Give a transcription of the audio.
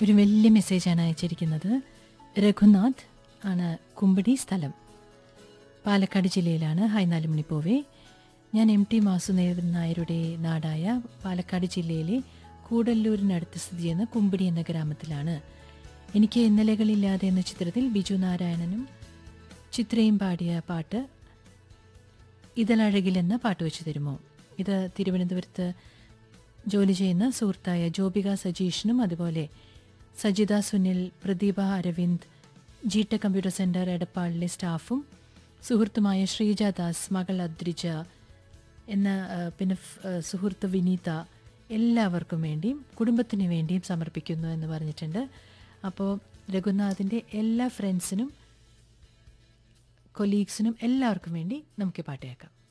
ഒരു വലിയ മെസ്സേജാണ് അയച്ചിരിക്കുന്നത് രഘുനാഥ് ആണ് കുമ്പടി സ്ഥലം പാലക്കാട് ജില്ലയിലാണ് ഹായ് നാല് മണി പോവേ ഞാൻ എം ടി വാസുദേവൻ നായരുടെ നാടായ പാലക്കാട് ജില്ലയിലെ കൂടല്ലൂരിനടുത്ത് സ്ഥിതി ചെയ്യുന്ന കുമ്പിടി എന്ന ഗ്രാമത്തിലാണ് എനിക്ക് ഇന്നലകളില്ലാതെ എന്ന ചിത്രത്തിൽ ബിജു നാരായണനും ചിത്രയും പാടിയ പാട്ട് ഇതളഴകിൽ എന്ന പാട്ട് വെച്ച് തരുമോ ഇത് തിരുവനന്തപുരത്ത് ജോലി ചെയ്യുന്ന സുഹൃത്തായ ജോബിക സജീഷിനും അതുപോലെ സജിത സുനിൽ പ്രദീപ അരവിന്ദ് ജീട്ട കമ്പ്യൂട്ടർ സെൻറ്റർ എടപ്പാളിലെ സ്റ്റാഫും സുഹൃത്തുമായ ശ്രീജ ദാസ് മകൾ അദ്രിജ എന്ന ആ, പിന്നെ ഫ്- ആ, സുഹൃത്ത് വിനീത എല്ലാവർക്കും വേണ്ടിയും കുടുംബത്തിന് വേണ്ടിയും സമർപ്പിക്കുന്നു എന്ന് പറഞ്ഞിട്ടുണ്ട് അപ്പോൾ രഘുനാഥിൻ്റെ എല്ലാ ഫ്രണ്ട്സിനും കൊലീഗ്സിനും എല്ലാവർക്കും വേണ്ടി നമുക്ക് ഈ പാട്ട് കേൾക്കാം